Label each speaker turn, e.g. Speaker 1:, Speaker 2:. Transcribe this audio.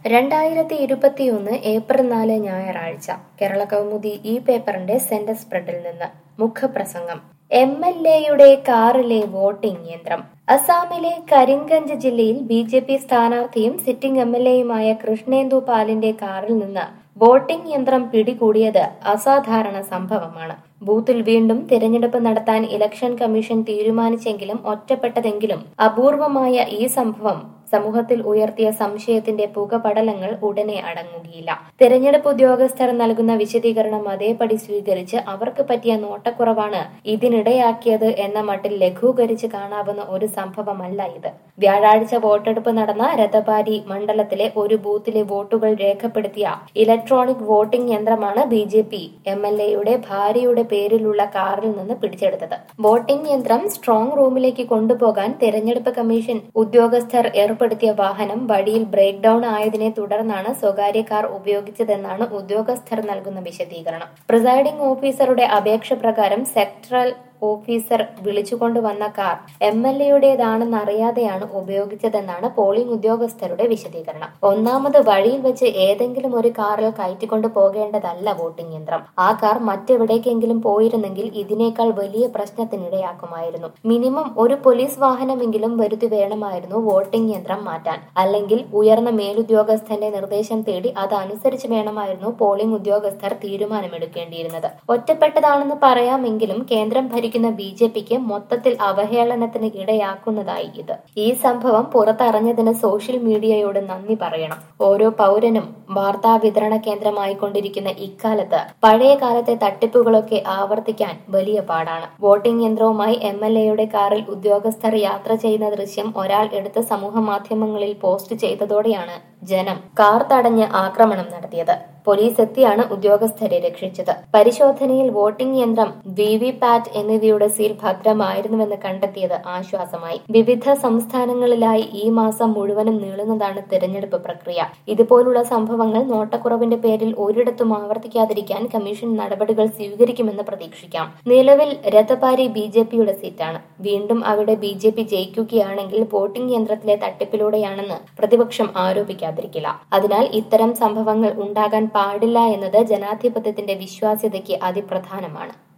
Speaker 1: രണ്ടായിരത്തി ഇരുപത്തിയൊന്ന് ഏപ്രിൽ നാല് ഞായറാഴ്ച കേരള കൗമുദി ഈ പേപ്പറിന്റെ സെന്റർ സ്പ്രെഡിൽ നിന്ന് മുഖപ്രസംഗം എം എൽ എയുടെ കാറിലെ വോട്ടിംഗ് യന്ത്രം അസാമിലെ കരിംഗഞ്ച് ജില്ലയിൽ ബി ജെ പി സ്ഥാനാർത്ഥിയും സിറ്റിംഗ് എം എൽ എയുമായ കൃഷ്ണേന്ദു പാലിന്റെ കാറിൽ നിന്ന് വോട്ടിംഗ് യന്ത്രം പിടികൂടിയത് അസാധാരണ സംഭവമാണ് ബൂത്തിൽ വീണ്ടും തിരഞ്ഞെടുപ്പ് നടത്താൻ ഇലക്ഷൻ കമ്മീഷൻ തീരുമാനിച്ചെങ്കിലും ഒറ്റപ്പെട്ടതെങ്കിലും അപൂർവമായ ഈ സംഭവം സമൂഹത്തിൽ ഉയർത്തിയ സംശയത്തിന്റെ പുകപടലങ്ങൾ ഉടനെ അടങ്ങുകയില്ല തെരഞ്ഞെടുപ്പ് ഉദ്യോഗസ്ഥർ നൽകുന്ന വിശദീകരണം അതേപടി സ്വീകരിച്ച് അവർക്ക് പറ്റിയ നോട്ടക്കുറവാണ് ഇതിനിടയാക്കിയത് എന്ന മട്ടിൽ ലഘൂകരിച്ച് കാണാവുന്ന ഒരു സംഭവമല്ല ഇത് വ്യാഴാഴ്ച വോട്ടെടുപ്പ് നടന്ന രഥപാരി മണ്ഡലത്തിലെ ഒരു ബൂത്തിലെ വോട്ടുകൾ രേഖപ്പെടുത്തിയ ഇലക്ട്രോണിക് വോട്ടിംഗ് യന്ത്രമാണ് B J P M L എയുടെ ഭാര്യയുടെ പേരിലുള്ള കാറിൽ നിന്ന് പിടിച്ചെടുത്തത് വോട്ടിംഗ് യന്ത്രം സ്ട്രോങ് റൂമിലേക്ക് കൊണ്ടുപോകാൻ തെരഞ്ഞെടുപ്പ് കമ്മീഷൻ ഉദ്യോഗസ്ഥർ ഏർപ്പെടുത്തിയ വാഹനം വഴിയിൽ ബ്രേക്ക് ഡൌൺ ആയതിനെ തുടർന്നാണ് സ്വകാര്യ കാർ ഉപയോഗിച്ചതെന്നാണ് ഉദ്യോഗസ്ഥർ നൽകുന്ന വിശദീകരണം പ്രിസൈഡിംഗ് ഓഫീസറുടെ അപേക്ഷ പ്രകാരം സെക്ടറൽ ഓഫീസർ വിളിച്ചുകൊണ്ടുവന്ന കാർ എം എൽ എയുടേതാണെന്ന് അറിയാതെയാണ് ഉപയോഗിച്ചതെന്നാണ് പോളിംഗ് ഉദ്യോഗസ്ഥരുടെ വിശദീകരണം ഒന്നാമത് വഴിയിൽ വെച്ച് ഏതെങ്കിലും ഒരു കാറിൽ കയറ്റിക്കൊണ്ടു പോകേണ്ടതല്ല വോട്ടിംഗ് യന്ത്രം ആ കാർ മറ്റെവിടേക്കെങ്കിലും പോയിരുന്നെങ്കിൽ ഇതിനേക്കാൾ വലിയ പ്രശ്നത്തിനിടയാക്കുമായിരുന്നു മിനിമം ഒരു പോലീസ് വാഹനമെങ്കിലും വരുത്തി വേണമായിരുന്നു വോട്ടിംഗ് യന്ത്രം മാറ്റാൻ അല്ലെങ്കിൽ ഉയർന്ന മേലുദ്യോഗസ്ഥന്റെ നിർദ്ദേശം തേടി അതനുസരിച്ച് വേണമായിരുന്നു പോളിംഗ് ഉദ്യോഗസ്ഥർ തീരുമാനമെടുക്കേണ്ടിയിരുന്നത് ഒറ്റപ്പെട്ടതാണെന്ന് പറയാമെങ്കിലും കേന്ദ്രം ഭരിക്കുന്ന ബി ജെ പിക്ക് മൊത്തത്തിൽ അവഹേളനത്തിന് ഇടയാക്കുന്നതായി ഇത് ഈ സംഭവം പുറത്തറിഞ്ഞതിന് സോഷ്യൽ മീഡിയയോട് നന്ദി പറയണം ഓരോ പൗരനും വാർത്താ വിതരണ കേന്ദ്രമായിക്കൊണ്ടിരിക്കുന്ന ഇക്കാലത്ത് പഴയ കാലത്തെ തട്ടിപ്പുകളൊക്കെ ആവർത്തിക്കാൻ വലിയ പാടാണ് വോട്ടിംഗ് യന്ത്രവുമായി എം എൽ എയുടെ കാറിൽ ഉദ്യോഗസ്ഥർ യാത്ര ചെയ്യുന്ന ദൃശ്യം ഒരാൾ എടുത്ത് സമൂഹ മാധ്യമങ്ങളിൽ പോസ്റ്റ് ചെയ്തതോടെയാണ് ജനം കാർ തടഞ്ഞ് ആക്രമണം നടത്തിയത് പോലീസ് എത്തിയാണ് ഉദ്യോഗസ്ഥരെ രക്ഷിച്ചത് പരിശോധനയിൽ വോട്ടിംഗ് യന്ത്രം വി വി പാറ്റ് എന്നിവയുടെ സീൽ ഭദ്രമായിരുന്നുവെന്ന് കണ്ടെത്തിയത് ആശ്വാസമായി വിവിധ സംസ്ഥാനങ്ങളിലായി ഈ മാസം മുഴുവനും നീളുന്നതാണ് തെരഞ്ഞെടുപ്പ് പ്രക്രിയ ഇതുപോലുള്ള സംഭവങ്ങൾ നോട്ടക്കുറവിന്റെ പേരിൽ ഒരിടത്തും ആവർത്തിക്കാതിരിക്കാൻ കമ്മീഷൻ നടപടികൾ സ്വീകരിക്കുമെന്ന് പ്രതീക്ഷിക്കാം നിലവിൽ രഥപാരി ബി ജെ പിയുടെ സീറ്റാണ് വീണ്ടും അവിടെ ബി ജെ പി ജയിക്കുകയാണെങ്കിൽ വോട്ടിംഗ് യന്ത്രത്തിലെ തട്ടിപ്പിലൂടെയാണെന്ന് പ്രതിപക്ഷം ആരോപിക്കാതിരിക്കില്ല അതിനാൽ ഇത്തരം സംഭവങ്ങൾ ഉണ്ടാകാൻ പാടില്ല എന്നത് ജനാധിപത്യത്തിന്റെ വിശ്വാസ്യതയ്ക്ക് അതിപ്രധാനമാണ്